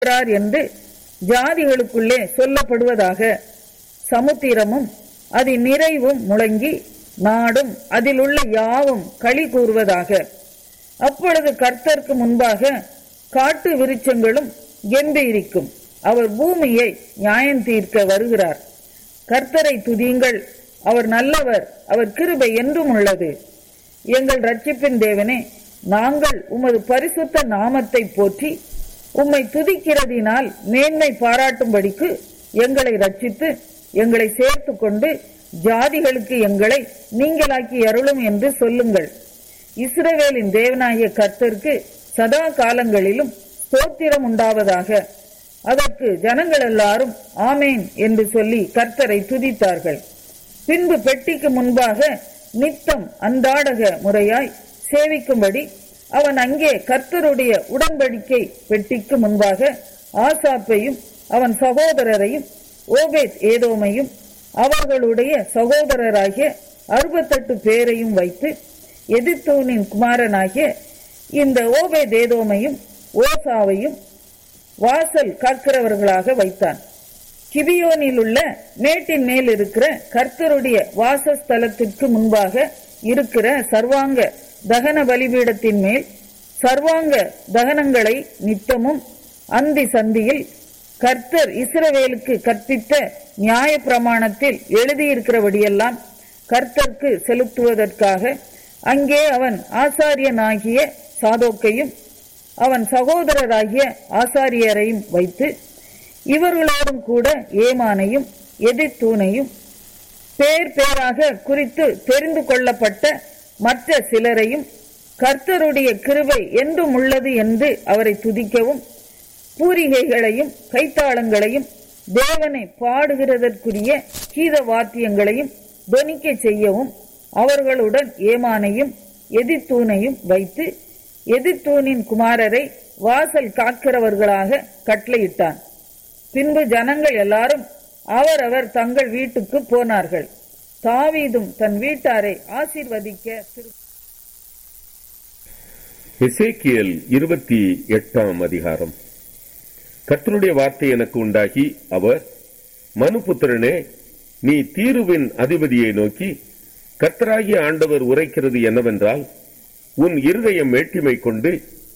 இருக்கிறார் என்று ஜாதிகளுக்குள்ளே சொல்லப்படுவதாக சமுத்திரமும் அதன் நிறைவும் முழங்கி நாடும் அதிலுள்ள யாவும் களி கூறுவதாக அப்பொழுது கர்த்தருக்கு முன்பாக காட்டு விருட்சங்களும் கெம்பீரிக்கும் அவர் பூமியை நியாயம் தீர்க்க வருகிறார் கர்த்தரை துதியுங்கள் அவர் நல்லவர் அவர் கிருபை என்றும் உள்ளது எங்கள் ரட்சிப்பின் தேவனே நாங்கள் உமது பரிசுத்த நாமத்தை போற்றி உம்மை துதிக்கிறதினால் மேன்மை பாராட்டும்படிக்கு எங்களை ரட்சித்து எங்களை சேர்த்து கொண்டு ஜாதிகளுக்கு எங்களை நீங்களாக்கி அருளும் என்று சொல்லுங்கள் இஸ்ரவேலின் தேவனாகிய கர்த்தருக்கு சதா காலங்களிலும் ஸ்தோத்திரம் உண்டாவதாக அதற்கு ஜனங்கள் எல்லாரும் ஆமேன் என்று சொல்லி கர்த்தரை துதித்தார்கள் பின்பு பெட்டிக்கு முன்பாக நித்தம் அன்றாடக முறையாய் சேவிக்கும்படி அவன் அங்கே கர்த்தருடைய உடன்படிக்கை பெட்டிக்கு முன்பாக ஆசாப்பையும் அவன் சகோதரரையும் ஓபேத் ஏதோமையும் அவர்களுடைய சகோதரராகிய அறுபத்தெட்டு பேரையும் வைத்து எதிர்த்தோனின் குமாரனாகிய இந்த ஓபேத் ஏதோமையும் ஓசாவையும் வாசல் காக்கிறவர்களாக வைத்தான் கிபியோனில் உள்ள மேட்டின் மேல் இருக்கிற கர்த்தருடைய வாசஸ்தலத்திற்கு முன்பாக இருக்கிற சர்வாங்க தகன பலிபீடத்தின் மேல் சர்வாங்க தகனங்களை நித்தமும் அந்தி சந்தியில் கர்த்தர் இஸ்ரவேலுக்கு கற்பித்த நியாய பிரமாணத்தில் எழுதியிருக்கிறபடியெல்லாம் கர்த்தருக்கு செலுத்துவதற்காக அங்கே அவன் ஆசாரியனாகிய சாதோக்கையும் அவன் சகோதரராகிய ஆசாரியரையும் வைத்து இவர்களோடும் கூட ஏமானையும் எதிர்த்தூனையும் பேர் பேராக குறித்து தெரிந்து கொள்ளப்பட்ட மற்ற சிலரையும் கர்த்தருடைய கிருபை என்றும் உள்ளது என்று அவரை துதிக்கவும் பூரிகைகளையும் கைத்தாளங்களையும் தேவனை பாடுகிறதற்குரிய கீத வாத்தியங்களையும் தொனிக்க செய்யவும் அவர்களுடன் ஏமானையும் எதிர்த்தூனையும் வைத்து எதிர்த்தூனின் குமாரரை வாசல் காக்கிறவர்களாக கட்டளையிட்டான் பின்பு ஜனங்கள் எல்லாரும் அவரவர் தங்கள் வீட்டுக்கு போனார்கள் தாவீதும் தன் வீட்டாரை ஆசீர்வதிக்க திரு எசேக்கியல் இருபத்தி எட்டாம் அதிகாரம் கர்த்தருடைய வார்த்தை எனக்கு உண்டாகி அவர் மனுபுத்திரனே நீ தீருவின் அதிபதியை நோக்கி கர்த்தராகிய ஆண்டவர் உரைக்கிறது என்னவென்றால் உன் இருதயம் மேட்டிமை கொண்டு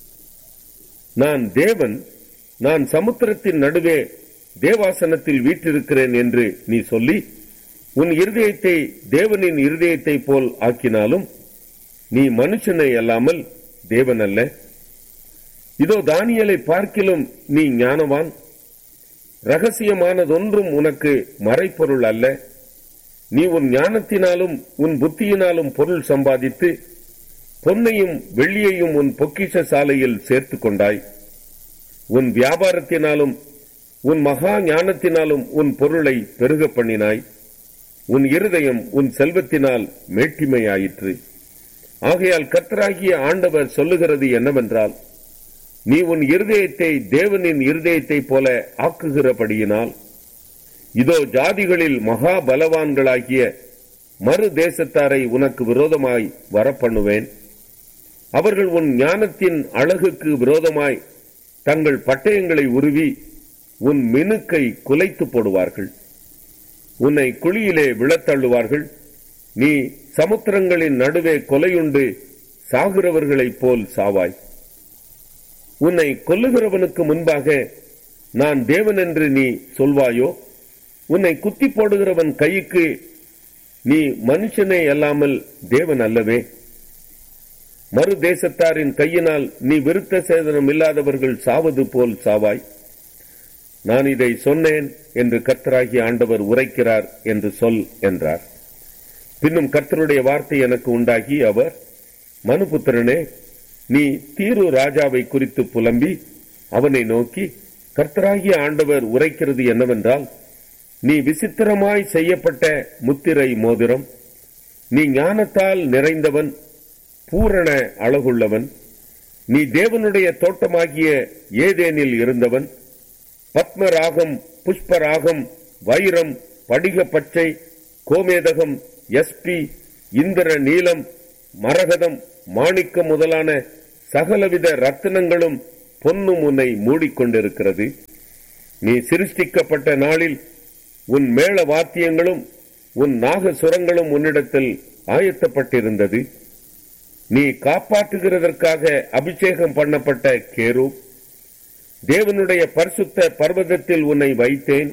நான் தேவன் நான் சமுத்திரத்தின் நடுவே தேவாசனத்தில் வீற்றிருக்கிறேன் என்று நீ சொல்லி உன் இருதயத்தை தேவனின் இருதயத்தை போல் ஆக்கினாலும் நீ மனுஷனை அல்லாமல் தேவன் அல்ல இதோ தானியலை பார்க்கிலும் நீ ஞானவான் ரகசியமானதொன்றும் உனக்கு மறைப்பொருள் அல்ல நீ உன் ஞானத்தினாலும் உன் புத்தியினாலும் பொருள் சம்பாதித்து பொன்னையும் வெள்ளியையும் உன் பொக்கிஷ சாலையில் சேர்த்துக் கொண்டாய் உன் வியாபாரத்தினாலும் உன் மகா ஞானத்தினாலும் உன் பொருளை பெருக பண்ணினாய் உன் இருதயம் உன் செல்வத்தினால் மேட்டிமையாயிற்று ஆகையால் கர்த்தராகிய ஆண்டவர் சொல்லுகிறது என்னவென்றால் நீ உன் இருதயத்தை தேவனின் இருதயத்தை போல ஆக்குகிறபடியினால் இதோ ஜாதிகளில் மகா பலவான்களாகிய மறு தேசத்தாரை உனக்கு விரோதமாய் வரப்பண்ணுவேன் அவர்கள் உன் ஞானத்தின் அழகுக்கு விரோதமாய் தங்கள் பட்டயங்களை உருவி உன் மினுக்கை குலைத்து போடுவார்கள் உன்னை குழியிலே விழத்தள்ளுவார்கள் நீ சமுத்திரங்களின் நடுவே கொலையுண்டு சாகிறவர்களைப் போல் சாவாய் உன்னை கொல்லுகிறவனுக்கு முன்பாக நான் தேவன் என்று நீ சொல்வாயோ உன்னை குத்தி போடுகிறவன் கைக்கு நீ மனுஷனே அல்லாமல் தேவன் அல்லவே மறு தேசத்தாரின் கையினால் நீ விருத்த சேதனம் இல்லாதவர்கள் சாவது போல் சாவாய் நான் இதை சொன்னேன் என்று கர்த்தராகி ஆண்டவர் உரைக்கிறார் என்று சொல் என்றார் பின்னும் கர்த்தருடைய வார்த்தை எனக்கு உண்டாகி அவர் மனுபுத்திரனே நீ தீரு ராஜாவை குறித்து புலம்பி அவனை நோக்கி கர்த்தராகிய ஆண்டவர் உரைக்கிறது என்னவென்றால் நீ விசித்திரமாய் செய்யப்பட்ட முத்திரை மோதிரம் நீ ஞானத்தால் நிறைந்தவன் பூரண அழகுள்ளவன் நீ தேவனுடைய தோட்டமாகிய ஏதேனில் இருந்தவன் பத்மராகம் புஷ்பராகம் வைரம் படிக பச்சை கோமேதகம் எஸ்பி இந்திர நீலம் மரகதம் மாணிக்கம் முதலான சகலவித ரத்தினங்களும் பொன்னும் உன்னை மூடிக்கொண்டிருக்கிறது நீ சிருஷ்டிக்கப்பட்ட நாளில் உன் மேள வாத்தியங்களும் உன் நாகசுரங்களும் உன்னிடத்தில் ஆயத்தப்பட்டிருந்தது நீ காப்பாற்றுகிறதற்காக அபிஷேகம் பண்ணப்பட்ட கேரு தேவனுடைய பரிசுத்த பர்வதத்தில் உன்னை வைத்தேன்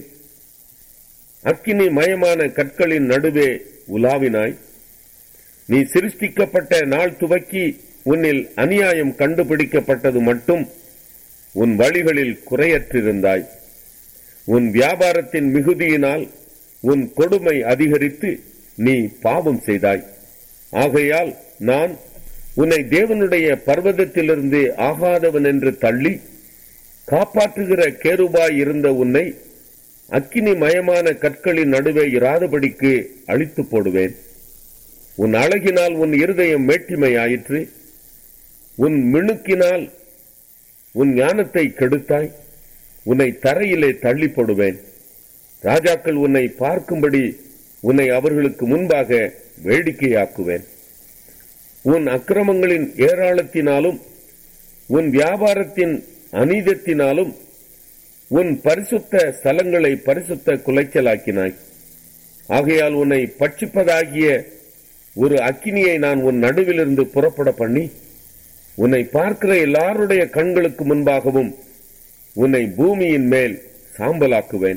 அக்கினி மயமான கற்களின் நடுவே உலாவினாய் நீ சிருஷ்டிக்கப்பட்ட நாள் துவக்கி உன்னில் அநியாயம் கண்டுபிடிக்கப்பட்டது மட்டும் உன் வழிகளில் குறையற்றிருந்தாய் உன் வியாபாரத்தின் மிகுதியினால் உன் கொடுமை அதிகரித்து நீ பாவம் செய்தாய் ஆகையால் நான் உன்னை தேவனுடைய பர்வதத்திலிருந்து ஆகாதவன் என்று தள்ளி காப்பாற்றுகிற கேருபாய் இருந்த உன்னை அக்கினி மயமான கற்களின் நடுவே இராதபடிக்கு அழித்து போடுவேன் உன் அழகினால் உன் இருதயம் மேட்டிமையாயிற்று உன் மினுக்கினால் உன் ஞானத்தை கெடுத்தாய் உன்னை தரையிலே தள்ளி போடுவேன் ராஜாக்கள் உன்னை பார்க்கும்படி உன்னை அவர்களுக்கு முன்பாக வேடிக்கையாக்குவேன் உன் அக்கிரமங்களின் ஏராளத்தினாலும் உன் வியாபாரத்தின் அநீதத்தினாலும் உன் பரிசுத்த ஸ்தலங்களை பரிசுத்த குலைச்சலாக்கினாய் ஆகையால் உன்னை பட்சிப்பதாகிய ஒரு அக்கினியை நான் உன் நடுவிலிருந்து புறப்பட பண்ணி உன்னை பார்க்கிற எல்லாருடைய கண்களுக்கு முன்பாகவும் உன்னை பூமியின் மேல் சாம்பலாக்குவேன்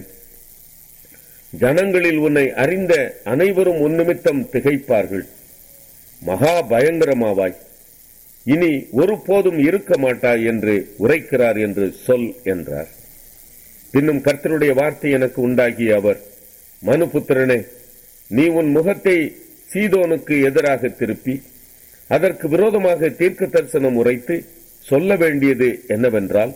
ஜனங்களில் உன்னை அறிந்த அனைவரும் உன் நிமித்தம் திகைப்பார்கள் மகா பயங்கரமாவாய் இனி ஒருபோதும் இருக்க மாட்டாய் என்று உரைக்கிறார் என்று சொல் என்றார் பின்னும் கர்த்தருடைய வார்த்தை எனக்கு உண்டாகிய அவர் மனுபுத்திரனே நீ உன் முகத்தை சீதோனுக்கு எதிராக திருப்பி அதற்கு விரோதமாக தீர்க்க தரிசனம் உரைத்து சொல்ல வேண்டியது என்னவென்றால்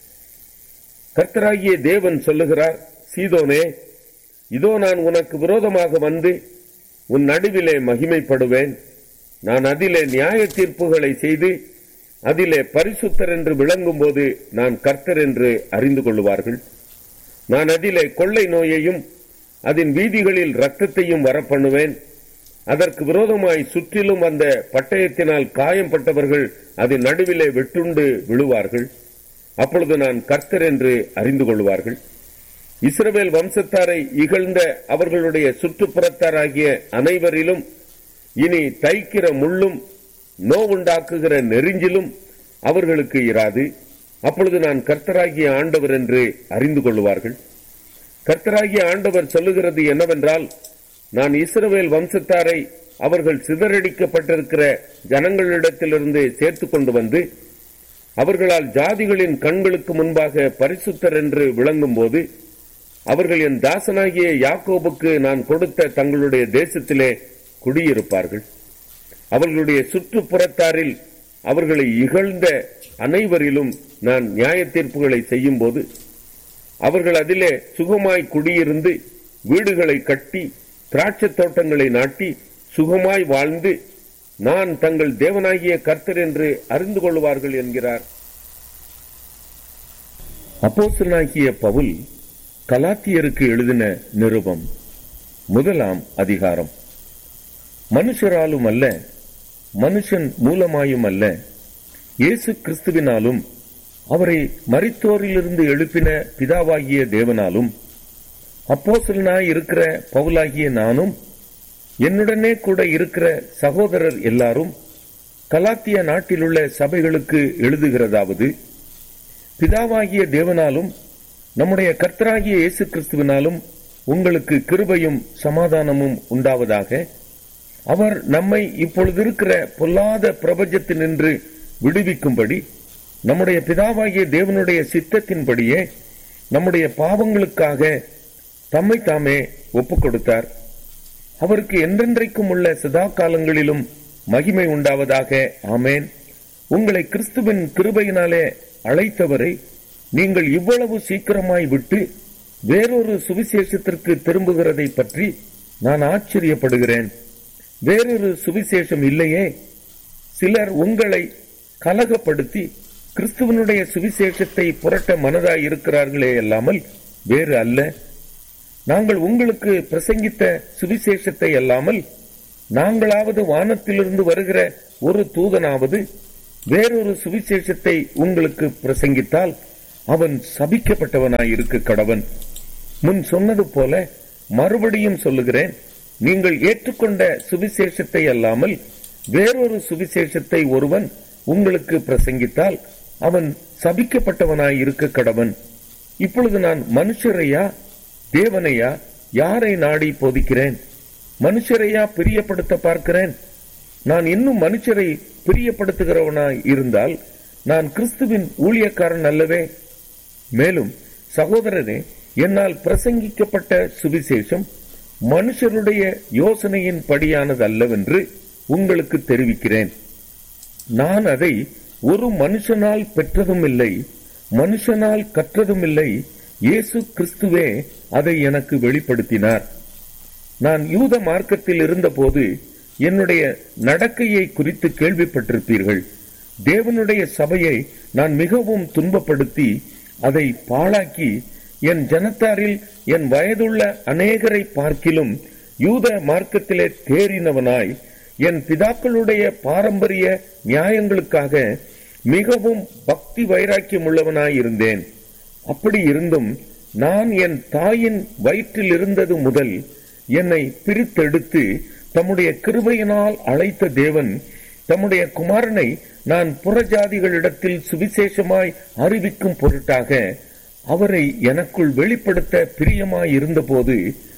கர்த்தராகிய தேவன் சொல்லுகிறார் சீதோனே இதோ நான் உனக்கு விரோதமாக வந்து உன் நடுவிலே மகிமைப்படுவேன் நான் அதிலே நியாய தீர்ப்புகளை செய்து அதிலே பரிசுத்தர் என்று விளங்கும் போது நான் கர்த்தர் என்று அறிந்து கொள்வார்கள் நான் அதிலே கொள்ளை நோயையும் அதன் வீதிகளில் ரத்தத்தையும் வரப்பண்ணுவேன் அதற்கு விரோதமாய் சுற்றிலும் அந்த பட்டயத்தினால் காயம்பட்டவர்கள் அதன் நடுவிலே வெட்டுண்டு விழுவார்கள் அப்பொழுது நான் கர்த்தர் என்று அறிந்து கொள்வார்கள் இஸ்ரவேல் வம்சத்தாரை இகழ்ந்த அவர்களுடைய சுற்றுப்புறத்தாராகிய அனைவரிலும் இனி தைக்கிற முள்ளும் நோவுண்டாக்குகிற நெறிஞ்சிலும் அவர்களுக்கு இராது அப்பொழுது நான் கர்த்தராகிய ஆண்டவர் என்று அறிந்து கொள்வார்கள் கர்த்தராகிய ஆண்டவர் சொல்லுகிறது என்னவென்றால் நான் இஸ்ரவேல் வம்சத்தாரை அவர்கள் சிதறடிக்கப்பட்டிருக்கிற ஜனங்களிடத்திலிருந்து சேர்த்துக் கொண்டு வந்து அவர்களால் ஜாதிகளின் கண்களுக்கு முன்பாக பரிசுத்தர் என்று விளங்கும் போது அவர்கள் என் தாசனாகிய யாக்கோபுக்கு நான் கொடுத்த தங்களுடைய தேசத்திலே குடியிருப்பார்கள் அவர்களுடைய சுற்றுப்புறத்தாரில் அவர்களை இகழ்ந்த அனைவரிலும் நான் நியாய தீர்ப்புகளை செய்யும் போது அவர்கள் அதிலே சுகமாய் குடியிருந்து வீடுகளை கட்டி திராட்சத் தோட்டங்களை நாட்டி சுகமாய் வாழ்ந்து நான் தங்கள் தேவனாகிய கர்த்தர் என்று அறிந்து கொள்வார்கள் என்கிறார் அப்போஸ்தலனாகிய பவுல் கலாத்தியருக்கு எழுதின நிருபம் முதலாம் அதிகாரம் மனுஷராலும் அல்ல மனுஷன் மூலமாயும் அல்ல இயேசு கிறிஸ்துவினாலும் அவரை மரித்தோரிலிருந்து எழுப்பின பிதாவாகிய தேவனாலும் அப்போசலனாய் இருக்கிற பவுலாகிய நானும் என்னுடனே கூட இருக்கிற சகோதரர் எல்லாரும் கலாத்திய நாட்டிலுள்ள சபைகளுக்கு எழுதுகிறதாவது பிதாவாகிய தேவனாலும் நம்முடைய கர்த்தராகிய இயேசு கிறிஸ்துவினாலும் உங்களுக்கு கிருபையும் சமாதானமும் உண்டாவதாக அவர் நம்மை இப்பொழுது இருக்கிற பொல்லாத பிரபஞ்சத்தினின்று விடுவிக்கும்படி நம்முடைய பிதாவாகிய தேவனுடைய சித்தத்தின்படியே நம்முடைய பாவங்களுக்காக தம்மை தாமே ஒப்புக் கொடுத்தார் அவருக்கு என்றென்றைக்கும் உள்ள சதா காலங்களிலும் மகிமை உண்டாவதாக ஆமேன் உங்களை கிறிஸ்துவின் கிருபையினாலே அழைத்தவரை நீங்கள் இவ்வளவு சீக்கிரமாய் விட்டு வேறொரு சுவிசேஷத்திற்கு திரும்புகிறதை பற்றி நான் ஆச்சரியப்படுகிறேன் வேறொரு சுவிசேஷம் இல்லையே சிலர் உங்களை கலகப்படுத்தி கிறிஸ்துவனுடைய சுவிசேஷத்தை புரட்ட மனதாய் இருக்கிறார்களே அல்லாமல் வேறு அல்ல நாங்கள் உங்களுக்கு பிரசங்கித்த சுவிசேஷத்தை அல்லாமல் நாங்களாவது வானத்திலிருந்து வருகிற ஒரு தூதனாவது வேறொரு சுவிசேஷத்தை உங்களுக்கு பிரசங்கித்தால் அவன் சபிக்கப்பட்டவனாய் இருக்க கடவன் முன் சொன்னது போல மறுபடியும் சொல்லுகிறேன் நீங்கள் ஏற்றுக்கொண்ட சுவிசேஷத்தை அல்லாமல் வேறொரு சுவிசேஷத்தை ஒருவன் உங்களுக்கு பிரசங்கித்தால் அவன் சபிக்கப்பட்டவனாய் இருக்க கடவன் இப்பொழுது நான் மனுஷரையா தேவனையா யாரை நாடி போதிக்கிறேன் மனுஷரையா பிரியப்படுத்த பார்க்கிறேன் நான் இன்னும் மனுஷரை பிரியப்படுத்துகிறவனாய் இருந்தால் நான் கிறிஸ்துவின் ஊழியக்காரன் அல்லவே மேலும் சகோதரரே என்னால் பிரசங்கிக்கப்பட்ட சுவிசேஷம் மனுஷருடைய யோசனையின் படியானது அல்லவென்று உங்களுக்கு தெரிவிக்கிறேன் நான் அதை ஒரு மனுஷனால் பெற்றதும் இல்லை மனுஷனால் கற்றதும் இல்லை இயேசு கிறிஸ்துவே அதை எனக்கு வெளிப்படுத்தினார் நான் யூத மார்க்கத்தில் இருந்தபோது என்னுடைய நடக்கையை குறித்து கேள்விப்பட்டிருப்பீர்கள் தேவனுடைய சபையை நான் மிகவும் துன்பப்படுத்தி அதை பாழாக்கி என் ஜனத்தாரில் என் வயதுள்ள அநேகரை பார்க்கிலும் யூத மார்க்கத்திலே தேறினவனாய் என் பிதாக்களுடைய பாரம்பரிய நியாயங்களுக்காக மிகவும் பக்தி வைராக்கியம் உள்ளவனாய் இருந்தேன் அப்படி இருந்தும் நான் என் தாயின் வயிற்றில் இருந்தது முதல் என்னை பிரித்தெடுத்து தம்முடைய கிருபையினால் அழைத்த தேவன் தம்முடைய குமாரனை நான் புறஜாதிகளிடத்தில் சுவிசேஷமாய் அறிவிக்கும் பொருட்டாக அவரை எனக்குள் வெளிப்படுத்த பிரியமாய் இருந்தபோது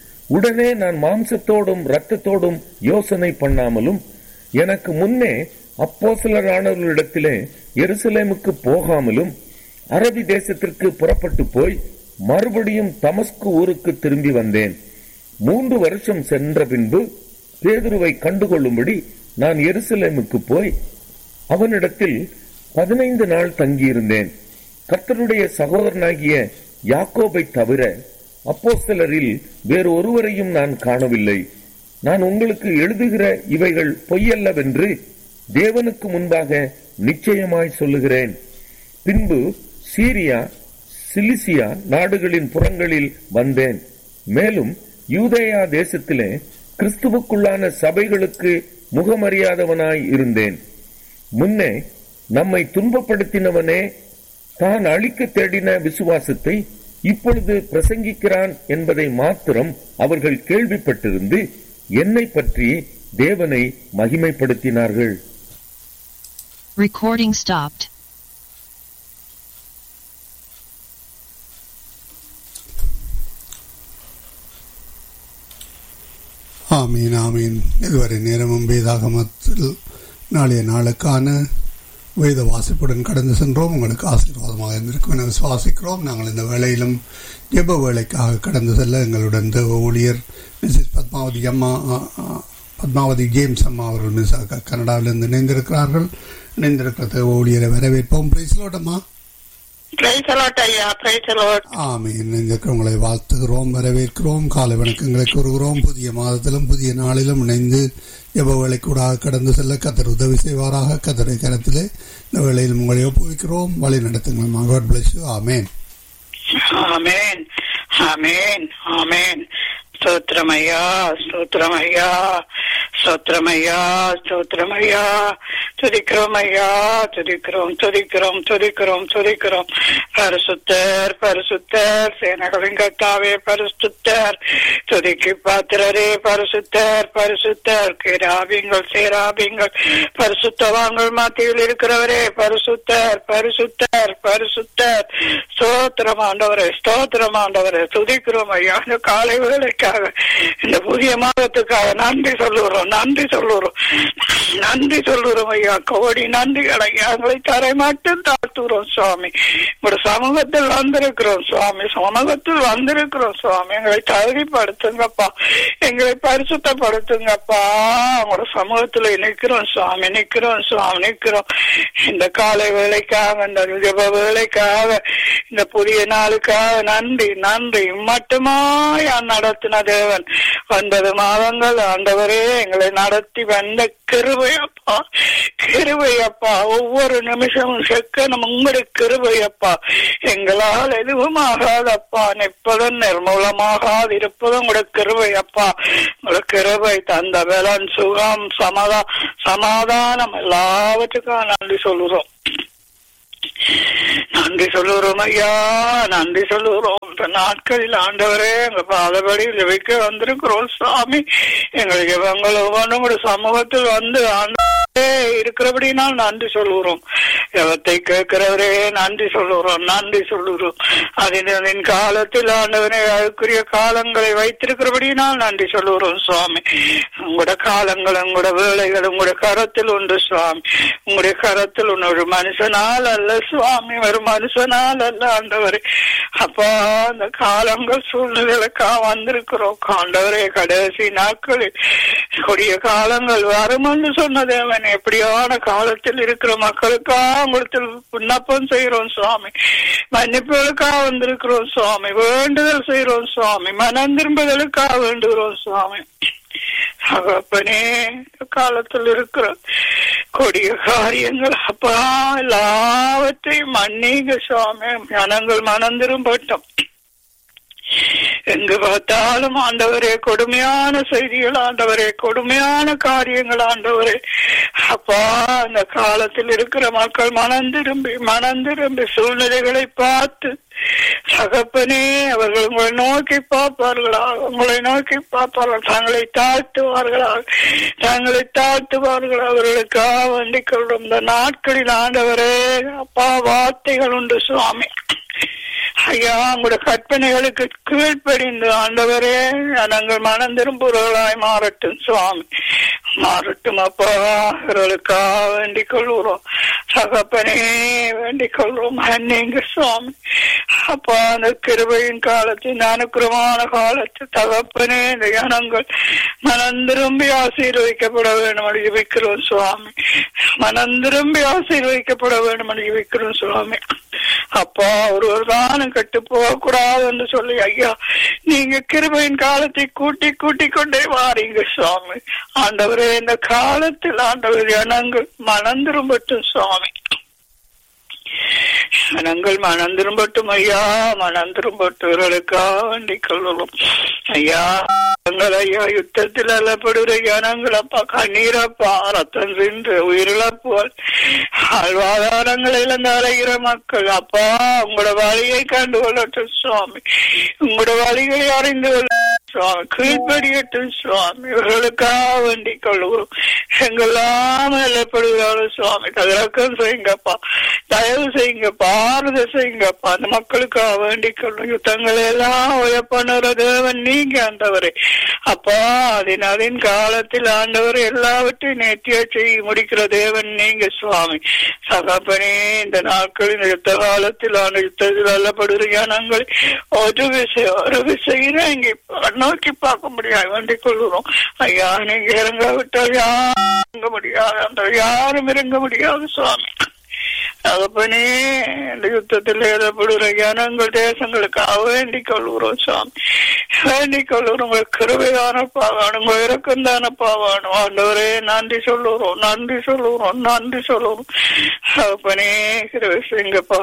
உடனே நான் மாம்சத்தோடும் இரத்தத்தோடும் யோசனை பண்ணாமலும் எனக்கு முன்னே அப்போசலரானவர்களிடத்திலே எருசலேமுக்கு போகாமலும் அரபி தேசத்திற்கு புறப்பட்டு போய் மறுபடியும் தமஸ்கு ஊருக்கு திரும்பி வந்தேன் மூன்று வருஷம் சென்ற பின்பு பேதுருவை கண்டுகொள்ளும்படி நான் எருசலேமுக்கு போய் அவனிடத்தில் பதினைந்து நாள் தங்கியிருந்தேன் கர்த்தருடைய சகோதரனாகிய யாக்கோபை தவிர அப்போஸ்தலரில் வேறு ஒருவரையும் நான் காணவில்லை நான் உங்களுக்கு எழுதுகிற இவைகள் பொய்யல்லவென்று தேவனுக்கு முன்பாக நிச்சயமாய் சொல்லுகிறேன் பின்பு சீரியா சிலிசியா நாடுகளின் புறங்களில் வந்தேன் மேலும் யூதேயா தேசத்திலே கிறிஸ்துவுக்குள்ளான சபைகளுக்கு முகமறியாதவனாய் இருந்தேன் முன்னே நம்மை துன்பப்படுத்தினவனே தான் அழிக்க தேடின விசுவாசத்தை இப்பொழுது பிரசங்கிக்கிறான் என்பதை மாத்திரம் அவர்கள் கேள்விப்பட்டிருந்து என்னை பற்றி தேவனை மகிமைப்படுத்தினார்கள் Recording stopped. ஆமீன் ஆமீன் இதுவரை நேரமும் வேதாகமத்தில் நாளைய நாளுக்கான வேத வாசிப்புடன் கடந்து சென்றோம் உங்களுக்கு ஆசீர்வாதமாக இருந்திருக்கும் என விசுவாசிக்கிறோம் நாங்கள் இந்த வேளையிலும் ஜெப வேலைக்காக கடந்து செல்ல எங்களுடன் தேவ ஊழியர் மிஸ்ஸஸ் பத்மாவதி அம்மா ஆ, ஆ, பத்மாவதி ஜேம்ஸ் அம்மா அவர்கள் மிஸ் கனடாவிலிருந்து இணைந்திருக்கிறார்கள் இணைந்திருக்கிற தேவ ஊழியரை வரவேற்போம் பிரைஸ்லோட்டம்மா பிரைஸ் அலாட் ஐயா பிரைஸ் அலாட் ஆமீன் இணைந்திருக்கிறவங்களை வாழ்த்துகிறோம் வரவேற்கிறோம் காலை வணக்கங்களை கூறுகிறோம் புதிய மாதத்திலும் புதிய நாளிலும் இணைந்து ஜெப வேலைக்கூடாக கடந்து செல்ல கத்தர் உதவி செய்வாராக கத்தரை கரத்திலே இந்த வேளையில் உங்களை ஒப்புவிக்கிறோம் வழி நடத்துங்கள் காட் பிளஸ் யூ ஆமேன் ஆமென் ஆமென் ஆமென் ஸ்தோத்திரமையா ஸ்தோத்திரமையா ஸ்தோத்திரமையா ஸ்தோத்திரமையா துதிக்கிறோம் ஐயா துதிக்கிறோம் துதிக்கிறோம் துதிக்கிறோம் துதிக்கிறோம் பரிசுத்தர் பரிசுத்தர் சேனகளின் கத்தாவே பரிசுத்தர் துதிக்கு பாத்திரரே பரிசுத்தர் பரிசுத்தர் கிராபிங்கள் சேராபிங்கள் பரிசுத்தவான்கள் மத்தியில் இருக்கிறவரே பரிசுத்தர் பரிசுத்தர் பரிசுத்தர் ஸ்தோத்திரம் ஆண்டவரே ஸ்தோத்திரம் ஆண்டவரே துதிக்கிறோம் ஐயா இந்த காலை வேலைக்காக இந்த புதிய மாதத்துக்காக நன்றி சொல்லுகிறோம் நன்றி சொல்லுகிறோம் நன்றி சொல்லுகிறோம் ஐயா கோடி நன்றிகள் ஐயா எங்களை தரை மட்டும் தாழ்த்துகிறோம் சுவாமி உங்களோட சமூகத்தில் வந்திருக்கிறோம் சுவாமி சமூகத்தில் வந்திருக்கிறோம் சுவாமி எங்களை தகுதிப்படுத்துங்கப்பா எங்களை பரிசுத்தப்படுத்துங்கப்பா உங்களோட சமூகத்துல நிக்கிறோம் சுவாமி நிக்கிறோம் சுவாமி நிக்கிறோம் இந்த காலை வேலைக்காக இந்த ஜப வேலைக்காக இந்த புதிய நாளுக்காக நன்றி நன்றி மட்டுமாய் நடத்தின தேவன் ஒன்பது மாதங்கள் ஆண்டவரே எங்களை நடத்தி வந்த கிருபையப்பா கிருபை அப்பா ஒவ்வொரு நிமிஷமும் செக்கணும் உங்களுடைய கிருபை அப்பா எங்களால் எதுவும் ஆகாதப்பா நிற்பதும் நிர்மூலமாகாது இருப்பதும் உங்களுடைய கிருபை அப்பா உங்களுடைய கிருபை தந்த பலன் சுகம் சமாதா சமாதானம் எல்லாவற்றுக்கும் நன்றி சொல்லுறோம் நன்றி சொல்லுறோம் ஐயா நன்றி சொல்லுகிறோம் இந்த நாட்களில் ஆண்டவரே எங்க பாதபடி ஜெபிக்க வந்திருக்கிறோம் சுவாமி எங்களுக்கு இவங்கள் ஒவ்வொன்றும் சமூகத்தில் வந்து ஆண்டவரே இருக்கிறபடினால் நன்றி சொல்லுகிறோம் ஜெபத்தை கேட்கிறவரே நன்றி சொல்லுகிறோம் நன்றி சொல்லுகிறோம் அதன் அதன் காலத்தில் ஆண்டவரே அதுக்குரிய காலங்களை வைத்திருக்கிறபடினால் நன்றி சொல்லுகிறோம் சுவாமி உங்களோட காலங்கள் உங்களோட வேலைகள் உங்களோட கரத்தில் உண்டு சுவாமி உங்களுடைய கரத்தில் உண்டு ஒரு மனுஷனால் அல்ல சுவாமி ஒரு மனுஷனால் அல்ல ஆண்டவரே அப்பா அந்த காலங்கள் சூழ்நிலைக்கா வந்திருக்கிறோம் ஆண்டவரே கடைசி நாட்களில் கொடிய காலங்கள் வரும் என்று சொன்னது அவன் எப்படியான காலத்தில் இருக்கிற மக்களுக்காக உங்களுக்கு விண்ணப்பம் செய்கிறோம் சுவாமி மன்னிப்புகளுக்காக வந்திருக்கிறோம் சுவாமி வேண்டுதல் செய்கிறோம் சுவாமி மனம் திரும்புதலுக்காக வேண்டுகிறோம் சுவாமி தகப்பனே காலத்தில் இருக்கிற கொடிய காரியங்கள் அப்பா எல்லாவற்றையும் மன்னிங்க சுவாமி ஜனங்கள் மனம் திரும்பட்டும் எங்கு பார்த்தாலும் ஆண்டவரே கொடுமையான செய்திகள் ஆண்டவரே கொடுமையான காரியங்கள் ஆண்டவரே அப்பா அந்த காலத்தில் இருக்கிற மக்கள் மனம் திரும்பி மனம் திரும்பி சூழ்நிலைகளை பார்த்து தகப்பனே அவர்கள் உங்களை நோக்கி பார்ப்பார்களா உங்களை நோக்கி பார்ப்பார்கள் தங்களை தாழ்த்துவார்களா தங்களை தாழ்த்துவார்கள் அவர்களுக்காக வேண்டிக் கொள்ளும் இந்த நாட்களில் ஆண்டவரே அப்பா வார்த்தைகள் உண்டு சுவாமி ஐயா உங்களுடைய கற்பனைகளுக்கு கீழ்ப்படிந்து ஆண்டவரே நாங்கள் மனம் திரும்புகிறவர்களாய் மாறட்டும் சுவாமி மாறட்டும் அப்பா அவர்களுக்காக வேண்டிக் கொள்கிறோம் சகப்பனே வேண்டிக் கொள்கிறோம் நீங்க சுவாமி அப்பா அந்த கிருபையின் காலத்தில் அனுக்கிரமான காலத்தில் தகப்பனே இந்த ஜனங்கள் மனம் திரும்பி ஆசீர்வதிக்கப்பட வேண்டும் என்று ஜெபிக்கிறோம் சுவாமி மனம் திரும்பி ஆசீர்வதிக்கப்பட வேண்டும் என்று ஜெபிக்கிறோம் சுவாமி அப்பா ஒருவர் தானும் கட்டு போக கூடாது என்று சொல்லி ஐயா நீங்க கிருபையின் காலத்தை கூட்டி கூட்டி கொண்டே வாரீங்க சுவாமி ஆண்டவரே இந்த காலத்தில் ஆண்டவர் ஜனங்கள் மனம் திரும்பட்டும் சுவாமி ஜனங்கள் மனம் திரும்பட்டும் ஐயா மனம் திரும்பட்டவர்களுக்காக வேண்டிக் கொள்ளும் ஐயா ஜனங்கள் ஐயா யுத்தத்தில் அல்லப்படுகிற ஜனங்கள் அப்பா கண்ணீரப்பா ரத்தம் சென்று உயிரிழப்புகள் வாழ்வாதாரங்கள் இழந்து அலைகிற மக்கள் அப்பா உங்களோட வழியை கண்டு கொள்ளட்டும் சுவாமி உங்களோட வழிகளை அறிந்து கொள்ள சுவாமி கீழ்படியட்டும் சுவாமி இவர்களுக்காக வேண்டிக் கொள்கிறோம் எங்கெல்லாம் எல்லப்படுகிறார்கள் சுவாமி தகரக்கம் செய்யுங்கப்பா தயவு செய்யுங்கப்பா ஆறுதல் செய்யுங்கப்பா அந்த மக்களுக்காக வேண்டிக் கொள்ளும் யுத்தங்களை எல்லாம் உயப்பண்ணுற தேவன் நீங்க ஆண்டவரே அப்பா அதன் அதன் காலத்தில் ஆண்டவர் எல்லாவற்றையும் நேர்த்தியா செய்ய முடிக்கிற தேவன் நீங்க சுவாமி சகாப்பனே இந்த நாட்களில் யுத்த காலத்தில் ஆண்டு யுத்தத்தில் அல்லப்படுகிற ஜனங்களை ஒரு விஷயம் ஒரு விஷயம் இறங்கி நோக்கி பார்க்க முடியாது வேண்டிக் கொள்கிறோம் ஐயா நீங்க இறங்க விட்டால் யாரும் இறங்க முடியாது அந்த யாரும் இறங்க முடியாது சுவாமி தகப்பனே இந்த யுத்தத்தில் ஏற்படுகிற ஜனங்கள் தேசங்களுக்காக வேண்டிக் கொள்கிறோம் சுவாமி வேண்டிக் கொள்கிறோம் உங்கள் கிருபையானப்பா வேணும் உங்கள் இறக்கம் தானப்பா வேணும் ஆண்டவரே நன்றி சொல்லுகிறோம் நன்றி சொல்லுகிறோம் நன்றி சொல்லுகிறோம் தகப்பனே கிருபை செய்யுங்கப்பா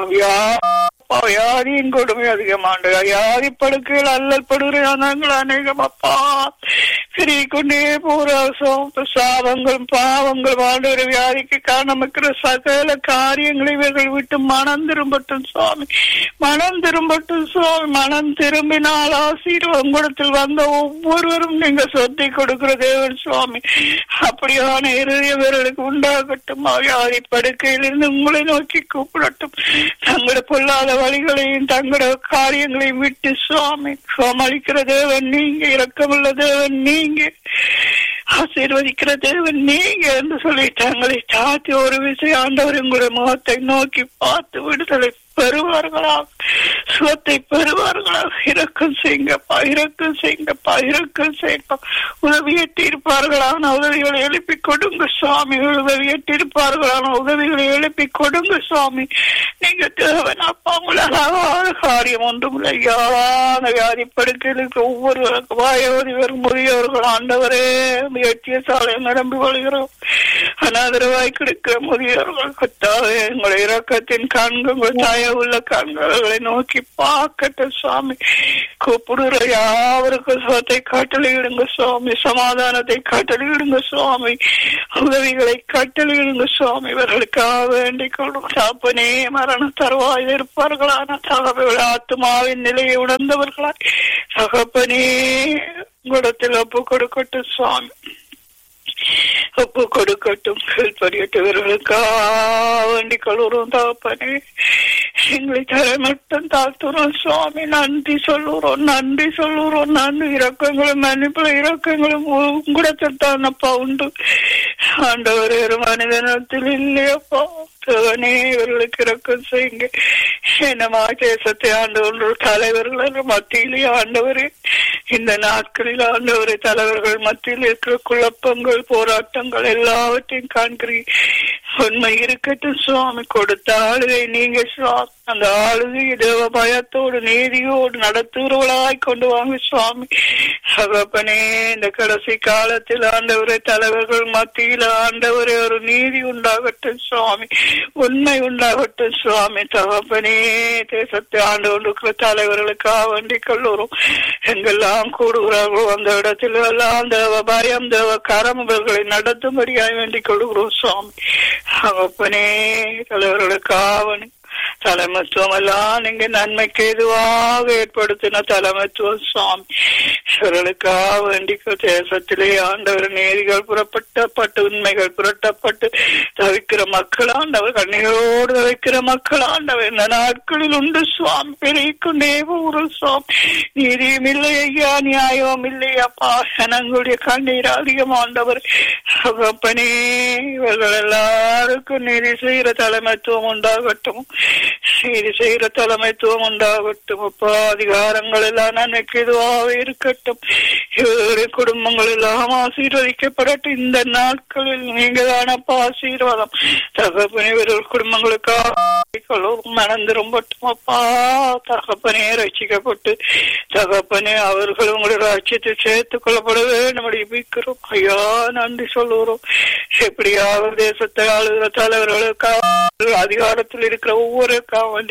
வியாதியின் கொடுமை அதிகமாண்டு வியாதி படுக்கைகள் அல்லல் படுகிற ஜனங்கள் அநேகம் அப்பா பெருகி கொண்டே போற சாபங்கள் பாவங்கள் வாழ்கிற வியாதிக்கு காரணமிக்கிற சகல காரியங்களை இவர்கள் விட்டு மனம் திரும்பட்டும் சுவாமி மனம் திரும்பட்டும் சுவாமி மனம் திரும்பினால் ஆசீர்வாதம் கூடத்தில் வந்த ஒவ்வொருவரும் நீங்க சொத்தை கொடுக்கிற தேவன் சுவாமி அப்படியான இறுதிய வீரர்களுக்கு உண்டாகட்டும் வியாதி படுக்கையிலிருந்து உங்களை நோக்கி கூப்பிடட்டும் தங்களோட பொல்லாத வழிகளையும் தங்களோட காரியங்களையும் விட்டு சுவாமி சமாளிக்கிற தேவன் நீங்க இரக்கமுள்ள தேவன் நீங்க ஆசீர்வதிக்கிற தேவன் நீங்க என்று சொல்லி தங்களை தாத்தி ஒரு விஷயம் ஆண்டவர் உங்களுடைய முகத்தை நோக்கி பார்த்து விடுதலை பெறுவார்களாக சுகத்தை பெறுவார்களாக இரக்கம் செய்யுங்கப்பா இரக்கம் செய்யுங்கப்பா இரக்கம் செய்யுங்கப்பா உதவியற்று இருப்பார்களான உதவிகளை எழுப்பி கொடுங்க சுவாமி உதவியற்று இருப்பார்களான உதவிகளை எழுப்பி கொடுங்க சுவாமி நீங்க தேவன் அப்பா உங்களால் காரியம் ஒன்றும் ஐயாவான வியாதி படுக்கைகளுக்கு ஒவ்வொருவருக்கும் வாயோதிவர் முதியோர்கள் ஆண்டவரே முயற்சிய சாலை நிரம்பி கொள்கிறோம் அனாதரவாய் கிடைக்கிற முதியோர்கள் கத்தாவே எங்களுடைய இரக்கத்தின் கண்கள் உங்கள் தாய உள்ள கண்களை நோக்கி பார்க்கட்டும் சுவாமி கூப்பிடுற யாவருக்கும் சுகத்தை காட்டளையிடுங்க சுவாமி சமாதானத்தை காட்டளையிடுங்க சுவாமி உதவிகளை காட்டளையிடுங்க சுவாமி இவர்களுக்காக வேண்டிக் கொள்ளும் தாப்பனே மரண தருவாயில் இருப்பார்களான தகவல் ஆத்மாவின் நிலையை உணர்ந்தவர்களாய் தகப்பனே உங்களிடத்தில் ஒப்பு கொடுக்கட்டும் சுவாமி ஒப்பு கொடுக்கட்டும் கீழ்படியட்டவர்களுக்காக வேண்டிக் கொள்கிறோம் தாப்பனே எங்களை தர மட்டும் தாழ்த்துறோம் சுவாமி நன்றி சொல்லுறோம் நன்றி சொல்லுறோம் நன்றி இறக்கங்களும் மன்னிப்புல இறக்கங்களும் உங்களிடத்தில் தானப்பா உண்டு ஆண்டவர் ஒரு மனிதனத்தில் இல்லையப்பா தேவனே இவர்களுக்கு இறக்கம் செய்யுங்க என்னமா தேசத்தை ஆண்டவர்கள் தலைவர்கள் மத்தியிலே ஆண்டவரே இந்த நாட்களில் ஆண்டவரை தலைவர்கள் மத்தியில் இருக்கிற குழப்பங்கள் போராட்டங்கள் எல்லாவற்றையும் காண்கிறீர் உண்மை இருக்கட்டும் சுவாமி கொடுத்த ஆளுகை நீங்க சுவாமி அந்த ஆளுகை தேவ பயத்தோடு நீதியோடு நடத்துகிறவளாய் கொண்டு வாங்க சுவாமி சகப்பனே இந்த கடைசி காலத்தில் ஆண்டவரை தலைவர்கள் மத்தியில் ஆண்டவரே ஒரு நீதி உண்டாகட்டும் சுவாமி உண்மை உண்டாகட்டும் சுவாமி தகப்பனே தேசத்தை ஆண்டு கொண்டிருக்கிற தலைவர்களுக்காக வேண்டிக் கொள்ளுறோம் எங்கெல்லாம் கூடுகிறார்களோ அந்த இடத்தில் எல்லாம் தேவ பயம் தேவ கரம் இவர்களை நடத்தும்படியாய் வேண்டிக் கொள்கிறோம் சுவாமி தகப்பனே தலைவர்களுக்காக தலைமத்துவம் எல்லாம் நீங்க நன்மைக்கு எதுவாக ஏற்படுத்தின தலைமத்துவம் சுவாமி இவர்களுக்காக வேண்டி தேசத்திலே ஆண்டவர் நீதிகள் புறப்பட்டப்பட்டு உண்மைகள் புரட்டப்பட்டு தவிக்கிற மக்கள் ஆண்டவர் கண்ணீரோடு தவிக்கிற மக்கள் ஆண்டவர் இந்த நாட்களில் உண்டு சுவாமி பெருகிக்கொண்டே போகிறோம் சுவாமி நீதியும் இல்லை ஐயா நியாயம் இல்லை அப்பா ஜனங்களுடைய கண்ணீர் அதிகம் ஆண்டவர் அப்பனே இவர்கள் எல்லாருக்கும் நீதி செய்கிற தலைமைத்துவம் உண்டாகட்டும் நீதி செய்கிற தலைமைத்துவம் உண்டாகட்டும் அப்பா அதிகாரங்கள் எல்லாம் நன்மைக்கு இதுவாக இருக்கட்டும் இவருடைய குடும்பங்கள் எல்லாம் ஆசீர்வதிக்கப்படட்டும் இந்த நாட்களில் நீங்க தானப்பா ஆசீர்வாதம் தகப்பனே இவர்கள் குடும்பங்களுக்காக மனம் திரும்பட்டும் அப்பா தகப்பனே ரசிக்கப்பட்டு தகப்பனே அவர்கள் உங்களுடைய ராட்சியத்தை சேர்த்துக் கொள்ளப்பட வேண்டும் அறிவிக்கிறோம் ஐயா நன்றி சொல்லுகிறோம் எப்படியாவது தேசத்தை ஆளுகிற தலைவர்களுக்காக அதிகாரத்தில் இருக்கிற ஒவ்வொரு வேண்டி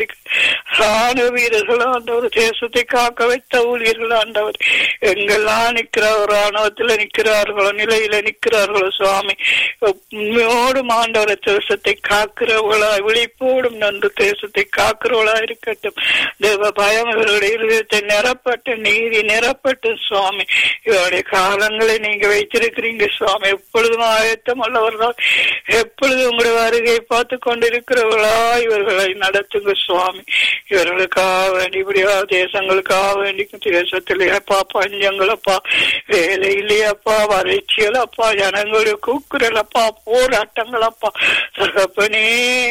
ராணுவ வீரர்கள் ஆண்டவர் தேசத்தை காக்க வைத்த ஊழியர்கள் ஆண்டவர் எங்கெல்லாம் நிற்கிறார் ராணுவத்தில் நிற்கிறார்களோ நிலையில நிற்கிறார்களோ சுவாமி உண்மையோடும் ஆண்டவர் தேசத்தை காக்கிறவர்களா விழிப்போடும் நன்று தேசத்தை காக்கிறவளா இருக்கட்டும் தேவ பயம் இவர்களுடைய இருதயத்தை நிரப்பட்டு நீதி நிரப்பட்டு சுவாமி இவருடைய காலங்களை நீங்க வைத்திருக்கிறீங்க சுவாமி எப்பொழுதும் ஆயத்தம் உள்ளவர்கள் எப்பொழுதும் உங்களுடைய வருகை பார்த்து கொண்டிருக்கிறவர்களா இவர்களை நடத்துங்க சுவாமி இவர்களுக்காக வேண்டி இப்படியா தேசங்களுக்காக வேண்டி தேசத்திலேயப்பா பஞ்சங்களப்பா வேலை இல்லையப்பா வறட்சிகளப்பா ஜனங்களுடைய கூக்குறலப்பா போராட்டங்களப்பா தகப்பனே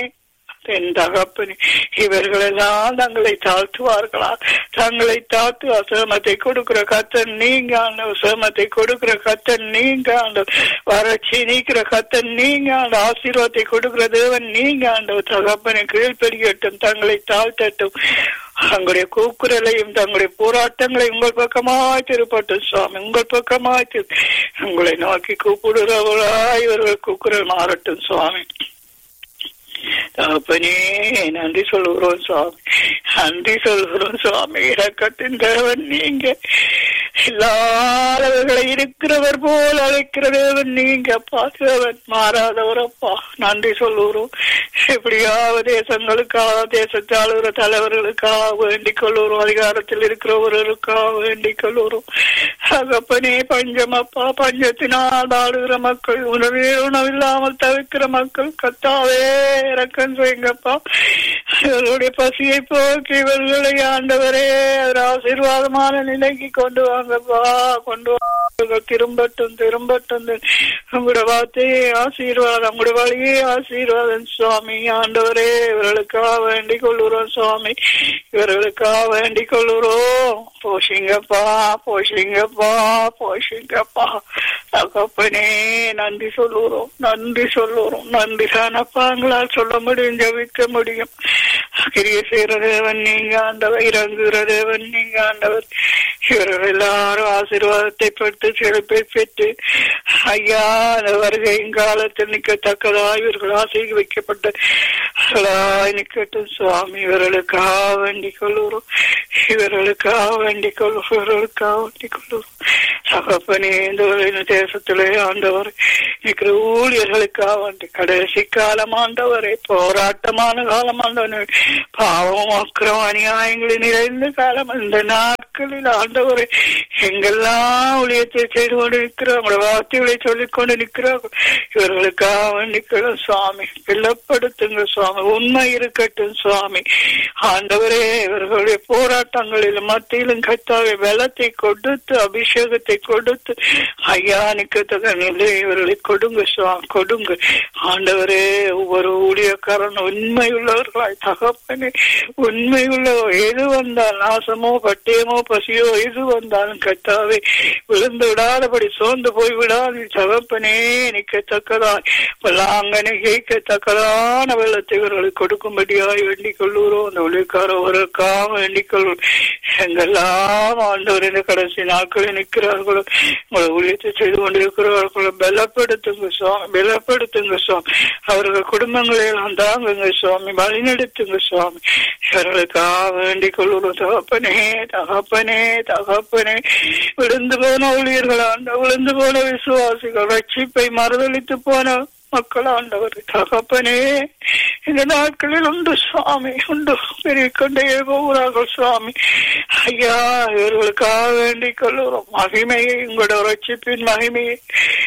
என் தகப்பனே இவர்களெல்லாம் தங்களை தாழ்த்துவார்களா தங்களை தாழ்த்து அசிரமத்தை கொடுக்கிற கத்தன் நீங்க ஆண்ட சிரமத்தை கொடுக்கிற கத்தன் நீங்க ஆண்ட வறட்சி நீக்கிற கத்தன் நீங்க ஆண்ட ஆசீர்வாதத்தை கொடுக்கிற தேவன் நீங்க ஆண்ட தகப்பனை கீழ்பெடியட்டும் தங்களை தாழ்த்தட்டும் தங்களுடைய கூக்குரலையும் தங்களுடைய போராட்டங்களை உங்கள் பக்கமாய் திருப்பட்டும் சுவாமி உங்கள் பக்கமாய் உங்களை நோக்கி கூப்பிடுறவளா இவர்கள் கூக்குரல் மாறட்டும் சுவாமி தகப்பனே நன்றி சொல்லுகிறோம் சுவாமி நன்றி சொல்கிறோம் சுவாமி இறக்கத்தின் தேவன் நீங்க இல்லாதவர்களை இருக்கிறவர் போல் அழைக்கிற தேவன் நீங்க அப்பா தேவன் மாறாதவரப்பா நன்றி சொல்லுகிறோம் எப்படியாவது தேசங்களுக்காக தேசத்தை ஆளுகிற தலைவர்களுக்காக வேண்டிக் கொள்ளுறோம் அதிகாரத்தில் இருக்கிறவர்களுக்காக வேண்டிக் கொள்ளுறோம் தகப்பனே பஞ்சமப்பா பஞ்சத்தினால் ஆளுகிற மக்கள் உணவே உணவில்லாமல் தவிக்கிற மக்கள் கத்தாவே இறக்கம் செய்யுங்கப்பா இவர்களுடைய பசியை போக்கி இவர்களை ஆண்டவரே ஒரு ஆசீர்வாதமான நிலைக்கு கொண்டு வாங்க வாங்கப்பா கொண்டு வாங்க திரும்பட்டும் திரும்பட்டும் உங்களோட வார்த்தையே ஆசீர்வாதம் உங்களோட வழியே ஆசீர்வாதம் சுவாமி ஆண்டவரே இவர்களுக்காக வேண்டிக் கொள்ளுறோம் சுவாமி இவர்களுக்காக வேண்டிக் கொள்ளுறோம் போஷிங்கப்பா போஷிங்கப்பா போஷிங்கப்பா தகப்பனே நன்றி சொல்லுறோம் நன்றி சொல்லுறோம் நன்றி தானப்பா எங்களால் சொல்ல முடியும் ஜபிக்க முடியும் கிரிய செய்கிற தேவன் நீங்க ஆண்டவர் இறங்குகிற தேவன் நீங்க ஆண்டவர் இவர்கள் எல்லாரும் ஆசீர்வாதத்தை பெற்று சிறப்பை பெற்று ஐயா அந்த வருகையின் காலத்தில் நிற்கத்தக்கதா இவர்கள் ஆசை வைக்கப்பட்ட நிக்கட்டும் சுவாமி இவர்களுக்காக வேண்டிக் கொள்ளுறோம் இவர்களுக்காக வேண்டிக் கொள்ளும் இவர்களுக்காக வேண்டிக் கொள்ளுறோம் தகப்பனே இந்த தேசத்திலே ஆண்டவர் இருக்கிற ஊழியர்களுக்காக வேண்டி கடைசி காலம் ஆண்டவரே போராட்டமான காலம் ஆண்டவனே பாவம் அக்கிரம் அநியாயங்களில் நிறைந்த காலம் இந்த நாட்களில் ஆண்டவரை எங்கெல்லாம் ஊழியத்தை செய்து கொண்டு நிற்கிறோம் உங்களோட வார்த்தைகளை சொல்லிக் கொண்டு நிற்கிறார்கள் இவர்களுக்காக நிற்கிறோம் சுவாமி பிள்ளப்படுத்துங்க சுவாமி உண்மை இருக்கட்டும் சுவாமி ஆண்டவரே இவர்களுடைய போராட்டங்களில் மத்தியிலும் கத்தாவை பலத்தை கொடுத்து அபிஷேகத்தை கொடுத்து ஐயா நிற்கத்தக்க நிலை இவர்களை கொடுங்க சுவாமி கொடுங்க ஆண்டவரே ஒவ்வொரு ஊழியக்காரன் உண்மை உள்ளவர்களாய் தகப்பனே உண்மை உள்ளவர் எது வந்தால் நாசமோ பட்டயமோ பசியோ எது வந்தாலும் கத்தாவே விழுந்து விடாதபடி சோர்ந்து போய் விடாது தகப்பனே நிற்கத்தக்கதாய் பல்லாங்கனை ஜெயிக்கத்தக்கதான வெள்ளத்தை இவர்களுக்கு கொடுக்கும்படியாய் வேண்டிக் கொள்ளுகிறோம் அந்த ஒளிக்காரவர்களுக்காக வேண்டிக் கொள்வோம் எங்கெல்லாம் ஆண்டவர் இந்த கடைசி நாட்களில் நிற்கிறார்களோ உங்களை ஊழியத்தை செய்து கொண்டிருக்கிறார்களோ பலப்படுத்துங்க சுவாமி பலப்படுத்துங்க சுவாமி அவர்கள் குடும்பங்களை எல்லாம் தாங்குங்க சுவாமி வழிநடத்துங்க சுவாமி இவர்களுக்காக வேண்டிக் கொள்ளுகிறோம் தகப்பனே தகப்பனே தகப்பனே விழுந்து போன ஊழியர்கள் ஆண்ட விழுந்து போன விசுவாசிகள் ரட்சிப்பை மறுதளித்து போன மக்கள் ஆண்டவர் தகப்பனே இந்த நாட்களில் உண்டு சுவாமி உண்டு பெரிய கொண்டே போகிறார்கள் சுவாமி ஐயா இவர்களுக்காக வேண்டிக் கொள்ளுறோம் மகிமையை உங்களோட ரட்சிப்பின் மகிமையை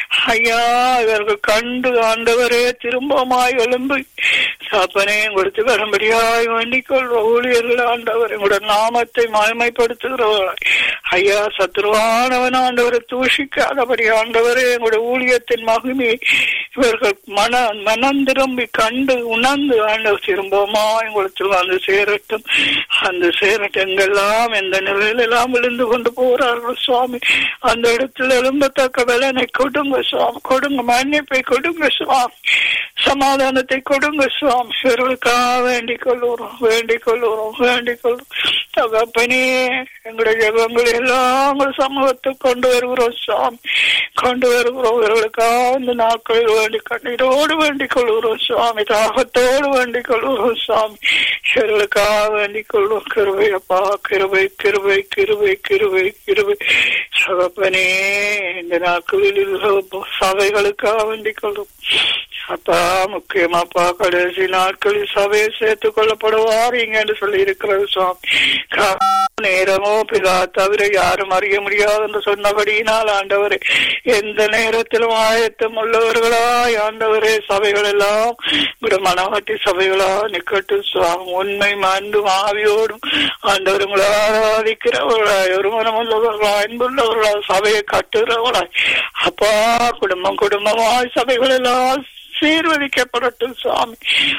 ஐயா இவர்கள் கண்டு ஆண்டவரே திரும்பமாய் எழும்பி சாப்பனே கொடுத்து வரும்படியாய் வேண்டிக் கொள்வோம் ஊழியர்கள் ஆண்டவர் உங்களோட நாமத்தை மகிமைப்படுத்துகிறவர்களாய் ஐயா சத்ருவானவன் ஆண்டவரை தூஷிக்காதபடி ஆண்டவரே எங்களுடைய ஊழியத்தின் மகிமையை இவர்கள் மன மனம் திரும்பி கண்டு உணர்ந்து ஆண்டவர் திரும்பமா உங்களுக்கு வந்து சேரட்டும் அந்த சேரட்டும் எங்கெல்லாம் எந்த நிலையில எல்லாம் விழுந்து கொண்டு போறார்கள் சுவாமி அந்த இடத்துல எழும்பத்தக்க வேலனை கொடுங்க சுவாமி கொடுங்க மன்னிப்பை கொடுங்க சுவாமி சமாதானத்தை கொடுங்க சுவாமி இவர்களுக்காக வேண்டிக் கொள்ளுறோம் வேண்டிக் கொள்ளுறோம் வேண்டிக் கொள்ளும் தகப்பனே எங்களுடைய ஜபங்களை எல்லாம் உங்கள் சமூகத்துக்கு கொண்டு வருகிறோம் சுவாமி கொண்டு வருகிறோம் இவர்களுக்காக இந்த நாட்களில் வேண்டி கண்ணீரோடு வேண்டிக் கொள்கிறோம் சுவாமி தாகத்தோடு வேண்டிக் கொள்கிறோம் சுவாமி இவர்களுக்காக வேண்டிக் கொள்வோம் கிருபை அப்பா கிருபை கிருபை கிருபை கிருபை கிருபை சகப்பனே இந்த நாட்களில் சபைகளுக்காக வேண்டிக் கொள்ளும் அப்பா முக்கியமாப்பா கடைசி நாட்களில் சபையை சேர்த்துக் கொள்ளப்படுவார் என்று சொல்லி இருக்கிறது சுவாமி நேரமோ பிதா தவிர யாரும் அறிய முடியாது என்று சொன்னபடியினால் ஆண்டவரே எந்த நேரத்திலும் ஆயத்தம் உள்ளவர்களாய் ஆண்டவரே சபைகள் எல்லாம் மனவாட்டி சபைகளா நிக்கட்டும் சுவாமி உண்மை அன்பும் ஆவியோடும் ஆண்டவர் உங்களை ஆராதிக்கிறவர்களாய் ஒரு மனம் உள்ளவர்களாய் அன்புள்ளவர்களாய் சபையை கட்டுகிறவர்களாய் அப்பா குடும்பம் குடும்பமாய் சபைகள் எல்லாம் சீர்வதிக்கப்படட்டும் சுவாமி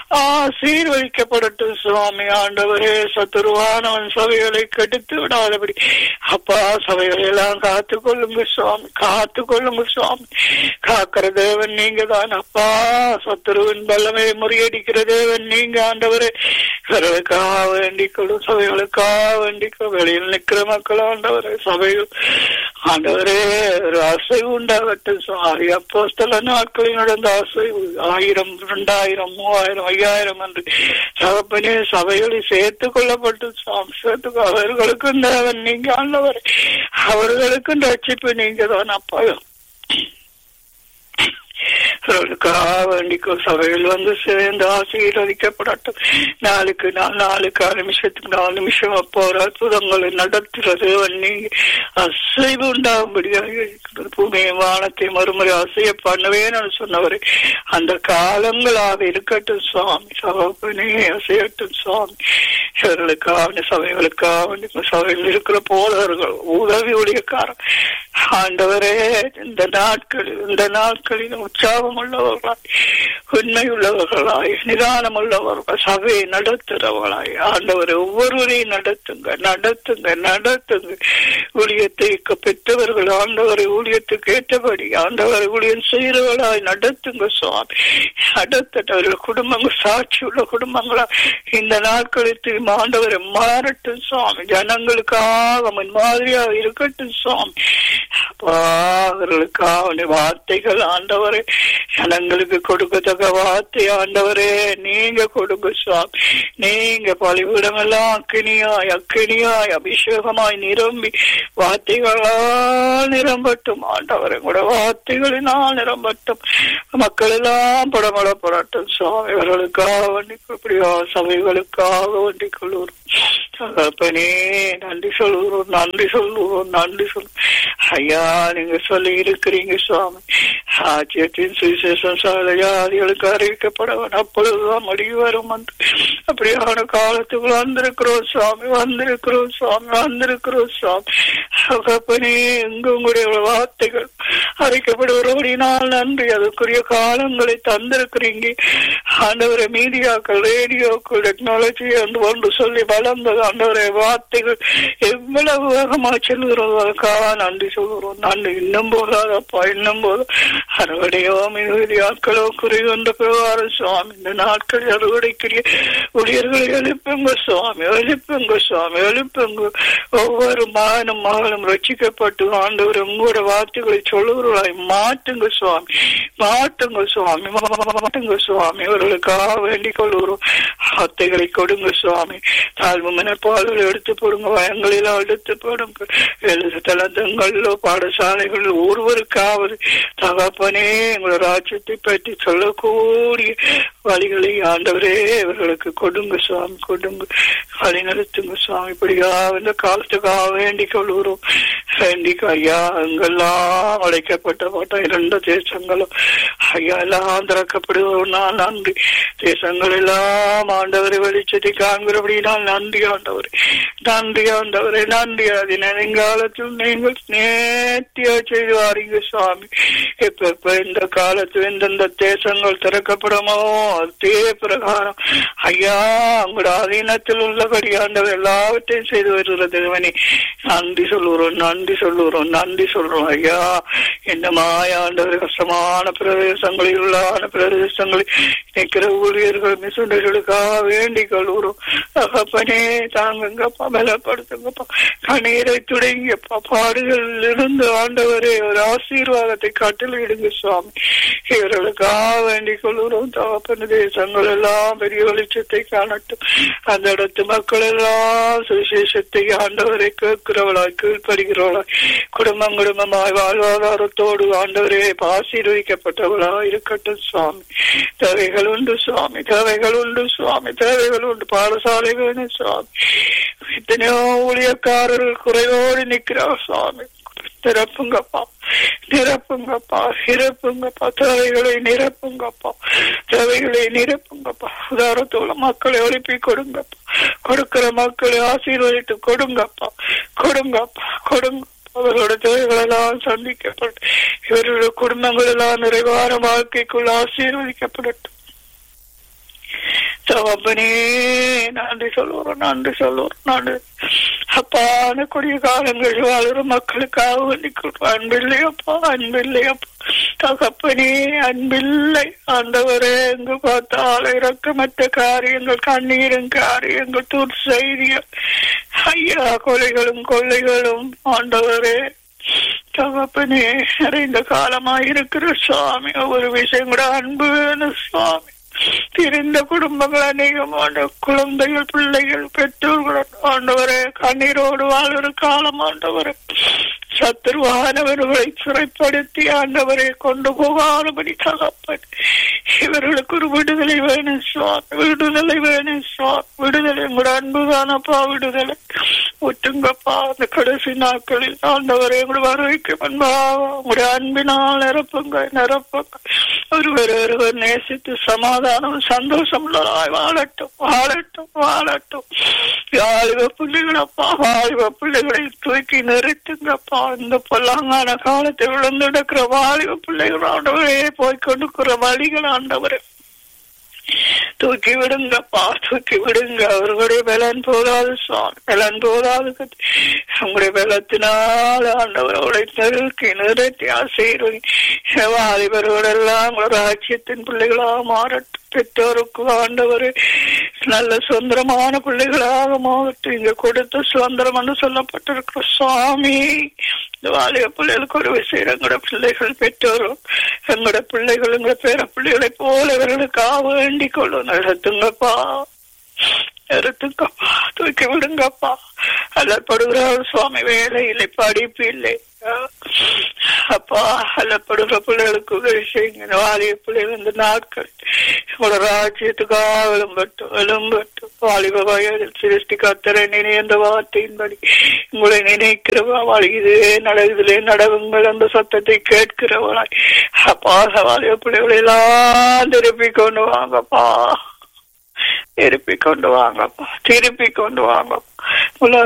ஆசீர்வதிக்கப்படட்டும் சுவாமி ஆண்டவரே சத்துருவானவன் சபைகளை கெடுத்து விடாதபடி அப்பா சபைகளை எல்லாம் காத்து கொள்ளுங்க சுவாமி காத்து கொள்ளுங்க சுவாமி காக்கிற தேவன் நீங்க தான் அப்பா சத்துருவின் பல்லமையை முறியடிக்கிற தேவன் நீங்க ஆண்டவரே இவர்களுக்காக வேண்டிக் கொள்ளும் சபைகளுக்காக வேண்டிக் கொள்ளும் வெளியில் நிற்கிற மக்கள் ஆண்டவரே சபைகள் ஆண்டவரே ஒரு அசைவு உண்டாகட்டும் சுவாமி அப்போ சில நாட்களில் நடந்த அசைவு ஆயிரம் இரண்டாயிரம் மூவாயிரம் ஐயாயிரம் என்று தகப்பனே சபைகளில் சேர்த்துக் கொள்ளப்பட்டு சுவாமி சேர்த்து அவர்களுக்கும் தேவன் நீங்க ஆண்டவர் அவர்களுக்கும் ரட்சிப்பு நீங்க தான் அப்பா அவர்களுக்காக வேண்டிக்கோ சபையில் வந்து சேர்ந்து ஆசீர்வதிக்கப்படட்டும் நாளுக்கு நாள் நாளுக்கு ஆறு நிமிஷத்துக்கு நாலு நிமிஷம் அப்போ ஒரு அற்புதங்களை நடத்துறது நீங்க அசைவு உண்டாகும்படியாக இருக்கிறது பூமியை வானத்தை மறுமுறை அசைய பண்ணவேன்னு சொன்னவர் அந்த காலங்களாக இருக்கட்டும் சுவாமி சகோபனே அசையட்டும் சுவாமி இவர்களுக்காக சபைகளுக்காக சபையில் இருக்கிற போலர்கள் உதவி ஊழியக்காரன் ஆண்டவரே இந்த நாட்களில் இந்த நாட்களில் உற்சாகம் உள்ளவர்களாய் உண்மை உள்ளவர்களாய் நிதானம் உள்ளவர்கள் சபையை நடத்துறவர்களாய் ஆண்டவரை ஒவ்வொருவரையும் நடத்துங்க நடத்துங்க நடத்துங்க ஊழியத்தை பெற்றவர்கள் ஆண்டவரை ஊழியத்துக்கு ஏற்றபடி ஆண்டவரை ஊழியம் செய்கிறவர்களாய் நடத்துங்க சுவாமி நடத்தட்டவர்கள் குடும்பங்கள் சாட்சி உள்ள குடும்பங்களா இந்த நாட்களில் திரும்ப ஆண்டவரை மாறட்டும் சுவாமி ஜனங்களுக்காக முன்மாதிரியாக இருக்கட்டும் சுவாமி அவர்களுக்காக வார்த்தைகள் ஆண்டவரே ஜனங்களுக்கு கொடுக்கத்தக்க வார்த்தை ஆண்டவரே நீங்க கொடுங்க சுவாமி நீங்க பலிபீடம் எல்லாம் அக்கினியாய் அக்கினியாய் அபிஷேகமாய் நிரம்பி வார்த்தைகளால் நிரம்பட்டும் ஆண்டவரை கூட வார்த்தைகளினால் நிரம்பட்டும் மக்கள் எல்லாம் படமளப்படட்டும் சுவாமி இவர்களுக்காக வண்டி இப்படியா சபைகளுக்காக வண்டி கொள்ளுவோம் தகப்பனே நன்றி சொல்லுகிறோம் நன்றி சொல்லுவோம் நன்றி சொல்லுவோம் ஐயா நீங்க சொல்லி இருக்கிறீங்க சுவாமி ஆட்சியத்தின் சுவிசேஷம் சகல ஜாதிகளுக்கு அறிவிக்கப்படவன் அப்பொழுதுதான் முடிவு வரும் என்று அப்படியான காலத்துக்கு வந்திருக்கிறோம் சுவாமி வந்திருக்கிறோம் சுவாமி வந்திருக்கிறோம் சுவாமி தகப்பனே எங்க உங்களுடைய வார்த்தைகள் அறிக்கப்படுவதோடினால் நன்றி அதுக்குரிய காலங்களை தந்திருக்கிறீங்க ஆண்டவரை மீடியாக்கள் ரேடியோக்கள் டெக்னாலஜி என்று ஒன்று சொல்லி வளர்ந்தது ஆண்டவரை வார்த்தைகள் எவ்வளவு வேகமா செல்கிறோம் அதுக்காக நன்றி சொல்கிறோம் நன்றி இன்னும் போதாதப்பா இன்னும் போதும் அறுவடையோ மிகுதி ஆட்களோ குறைகின்ற பிரகாரம் சுவாமி இந்த நாட்கள் அறுவடைக்குரிய ஊழியர்களை எழுப்புங்க சுவாமி எழுப்புங்க சுவாமி எழுப்புங்க ஒவ்வொரு மகனும் மகளும் ரட்சிக்கப்பட்டு ஆண்டவர் உங்களோட வார்த்தைகளை சொல்லுகிறாய் மாட்டுங்க சுவாமி மாட்டுங்க சுவாமி மாட்டுங்க சுவாமி அவர்களுக்காக வேண்டிக் கொள்கிறோம் வார்த்தைகளை கொடுங்க சுவாமி தாழ்வு மனப்பாடுகளை எடுத்து போடுங்க வயங்களில் எடுத்து போடுங்க எழுது தளந்தங்களிலோ பாடசாலைகளில் ஒருவருக்காவது தகப்பனே எங்களோட ராஜ்யத்தை பற்றி சொல்லக்கூடிய வழிகளை ஆண்டவரே இவர்களுக்கு கொடுங்க சுவாமி கொடுங்க வழி நடத்துங்க சுவாமி இப்படியா இந்த காலத்துக்காக வேண்டிக் கொள்கிறோம் வேண்டிக் ஐயா எங்கெல்லாம் அழைக்கப்பட்ட போட்ட இரண்டு தேசங்களும் ஐயா எல்லாம் திறக்கப்படுவோம்னா நன்றி தேசங்கள் எல்லாம் ஆண்டவரை வெளிச்சத்தை காண்கிறபடினால் நன்றி ஆண்டவரே நன்றி ஆண்டவரே நன்றி அது நெடுங்காலத்தில் நீங்கள் நேர்த்தியா செய்து வாரீங்க சுவாமி இப்ப இப்ப இந்த காலத்தில் எந்தெந்த தேசங்கள் திறக்கப்படுமோ அதே பிரகாரம் ஐயா உங்களோட அதீனத்தில் உள்ளபடி ஆண்டவர் எல்லாவற்றையும் செய்து வருகிறது தேவனே நன்றி சொல்லுறோம் நன்றி சொல்லுறோம் நன்றி சொல்றோம் ஐயா என்ன மாயாண்டவர் கஷ்டமான பிரதேசங்களில் உள்ளான பிரதேசங்களில் நிற்கிற ஊழியர்கள் மிசுண்டர்களுக்காக வேண்டிக் கொள்கிறோம் தகப்பனே தாங்குங்கப்பா பலப்படுத்துங்கப்பா கண்ணீரை துடைங்கப்பா பாடுகளில் இருந்து ஆண்டவரே ஒரு ஆசீர்வாதத்தை கட்டளையிடுங்க சுவாமி இவர்களுக்காக வேண்டிக் கொள்கிறோம் தகப்பன தேசங்கள் எல்லாம் பெரிய வெளிச்சத்தை காணட்டும் அந்த இடத்து மக்கள் எல்லாம் சுவிசேஷத்தை ஆண்டவரை கேட்கிறவளாய் கீழ்ப்படுகிறவளாய் குடும்பம் குடும்பமாய் வாழ்வாதாரத்தோடு ஆண்டவரே ஆசீர்வதிக்கப்பட்டவளா இருக்கட்டும் சுவாமி தேவைகள் உண்டு சுவாமி தேவைகள் உண்டு சுவாமி தேவைகள் உண்டு பாடசாலை வேணும் சுவாமி எத்தனையோ ஊழியக்காரர்கள் குறைவோடு நிற்கிறார் சுவாமி நிரப்புங்கப்பா நிரப்புங்கப்பா நிரப்புங்கப்பா தேவைகளை நிரப்புங்கப்பா தேவைகளை நிரப்புங்கப்பா உதாரணத்தோட மக்களை எழுப்பி கொடுங்கப்பா கொடுக்கிற மக்களை ஆசீர்வதித்து கொடுங்கப்பா கொடுங்கப்பா கொடுங்க அவர்களோட தேவைகளெல்லாம் சந்திக்கப்பட்டு இவர்களுடைய குடும்பங்கள் எல்லாம் நிறைவான வாழ்க்கைக்குள் ஆசீர்வதிக்கப்படட்டும் தகப்பனே நன்றி சொல்லுவோம் நன்றி சொல்லுவோம் நன்றி அப்பான கொடிய காலங்கள் வாழுற மக்களுக்காக வேண்டிக் அன்பில்லையப்பா அன்பில்லையப்பா தகப்பனே அன்பில்லை ஆண்டவரே எங்கு பார்த்தாலும் இறக்கமற்ற காரியங்கள் கண்ணீரும் காரியங்கள் தூர் செய்திகள் ஐயா கொலைகளும் கொள்ளைகளும் ஆண்டவரே தகப்பனே நிறைந்த காலமா இருக்கிற சுவாமி ஒரு விஷயம் கூட அன்புன்னு சுவாமி பிரிந்த குடும்பங்கள் அநேகமான குழந்தைகள் பிள்ளைகள் பெற்றோர்கள் ஆண்டவரே கண்ணீரோடு வாழ்கிற காலம் ஆண்டவரே சத்துருவானவர்களை சிறைப்படுத்தி ஆண்டவரை கொண்டு போகாதபடி தகப்பன் இவர்களுக்கு ஒரு விடுதலை வேணும் சுவாமி விடுதலை வேணும் சுவாமி விடுதலை உங்களோட அன்புதானப்பா விடுதலை ஒட்டுங்கப்பா அந்த கடைசி நாட்களில் ஆண்டவரை உங்களோட வருகைக்கு முன்பாக உங்களுடைய அன்பினால் நிரப்புங்க நிரப்புங்க ஒருவர் ஒருவர் நேசித்து சமாதானம் சந்தோஷம் உள்ளதாய் வாழட்டும் வாழட்டும் வாழட்டும் வாலிப பிள்ளைகளப்பா வாலிப பிள்ளைகளை தூக்கி நிறுத்துங்கப்பா இந்த பொல்லாங்கான காலத்தை விழுந்தெடுக்கிற வாலிப பிள்ளைகள் ஆண்டவரே போய் கொண்டுக்கிற வழிகள் ஆண்டவரே தூக்கி விடுங்கப்பா தூக்கி விடுங்க அவர்களுடைய பலன் போதாது சுவாமி பலன் போதாது கத்தி. உங்களுடைய பலத்தினால் ஆண்டவர் அவளை நெருக்கி நிறுத்தி ஆசீர்வதி வாலிபர்களெல்லாம் ஒரு ராஜ்யத்தின் பிள்ளைகளாக மாறட்டும் பெற்றோருக்கு ஆண்டவர் நல்ல சுதந்திரமான பிள்ளைகளாக மாறட்டும் இங்க கொடுத்த சுதந்திரம் என்று சொல்லப்பட்டிருக்கிற சுவாமி இந்த வாலிப பிள்ளைகளுக்கு ஒரு விஷயம் எங்களோட பிள்ளைகள் பெற்றோரும் எங்களோட பிள்ளைகள் எங்களோட பேர பிள்ளைகளை போல இவர்களுக்காக வேண்டிக் கொள்ளும் நடத்துங்கப்பா நிறுத்துங்கப்பா தூக்கி விடுங்கப்பா அல்லப்படுகிறார் சுவாமி வேலை இல்லை படிப்பு இல்லை அப்பா அல்லப்படுகிற பிள்ளைகளுக்கு உதவி செய்யுங்க வாலிப பிள்ளைகள் இந்த நாட்கள் உங்களோட ராஜ்யத்துக்காக விளம்பட்டும் விளம்பட்டும் வாலிப வயதில் சிருஷ்டி கத்தரை நினைந்த வார்த்தையின்படி உங்களை நினைக்கிறவா இதுவே நடக்குதிலே நடவுங்கள் அந்த சத்தத்தை கேட்கிறவளாய் அப்பா வாலிப பிள்ளைகளை எல்லாம் திருப்பி கொண்டு வாங்கப்பா திருப்பி கொண்டு வாங்கப்பா திருப்பி கொண்டு வாங்கப்பா